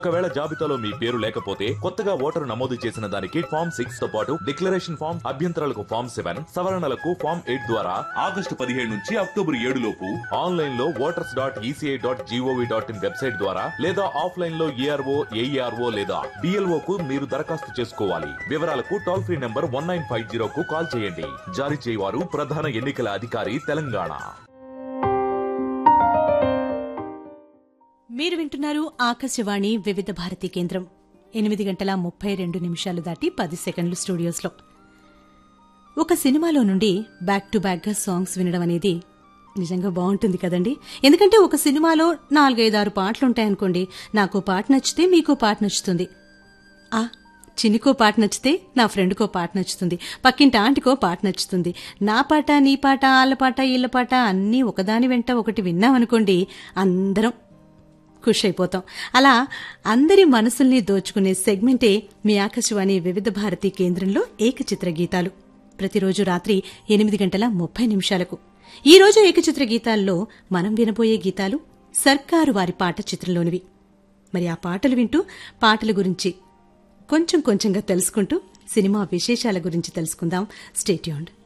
ఒకవేళ జాబితాలో మీ పేరు లేకపోతే కొత్తగా ఓటరు నమోదు చేసిన దానికి ఫామ్ సిక్స్ తో పాటు డిక్లరేషన్ ఫామ్ అభ్యంతరాలకు ఫామ్ సెవెన్ సవరణలకు ఫామ్ ఎయిట్ ద్వారా ఆగస్టు పదిహేడు నుంచి అక్టోబర్ ఏడు లోపు ఆన్లైన్ లో voters dot ECI dot GOV dot in website ద్వారా లేదా ఆఫ్లైన్ లో ఏఆర్ఓ ఏఈఆర్ఓ లేదా డిఎల్ఓ కు మీరు దరఖాస్తు చేసుకోవాలి వివరాలకు toll free number one nine five zero కు కాల్ చేయండి జారీ చేయవారు ప్రధాన ఎన్నికల అధికారి తెలంగాణ మీరు వింటున్నారు ఆకాశవాణి వివిధ భారతి కేంద్రం ఎనిమిది గంటల ముప్పై రెండు నిమిషాలు దాటి పది సెకండ్లు స్టూడియోస్లో ఒక సినిమాలో నుండి బ్యాక్ టు బ్యాక్గా సాంగ్స్ వినడం అనేది నిజంగా బాగుంటుంది కదండి ఎందుకంటే ఒక సినిమాలో నాలుగైదారు పాటలు ఉంటాయనుకోండి నాకు పాట నచ్చితే మీకో పాట నచ్చుతుంది ఆ చినికో పాట నచ్చితే నా ఫ్రెండ్కో పాట నచ్చుతుంది పక్కింటి ఆంటీకో పాట నచ్చుతుంది నా పాట నీ పాట ఆళ్ళ పాట ఈళ్ళ పాట అన్నీ ఒకదాని వెంట ఒకటి విన్నామనుకోండి అందరం ఖుష్ అయిపోతాం అలా అందరి మనసుల్ని దోచుకునే సెగ్మెంటే మీ ఆకాశవాణి వివిధ భారతి కేంద్రంలో ఏకచిత్ర గీతాలు ప్రతిరోజు రాత్రి ఎనిమిది గంటల ముప్పై నిమిషాలకు ఈ రోజు ఏకచిత్ర గీతాల్లో మనం వినబోయే గీతాలు సర్కారు వారి పాట చిత్రంలోనివి మరి ఆ పాటలు వింటూ పాటల గురించి కొంచెం కొంచెంగా తెలుసుకుంటూ సినిమా విశేషాల గురించి తెలుసుకుందాం స్టేట్యూండ్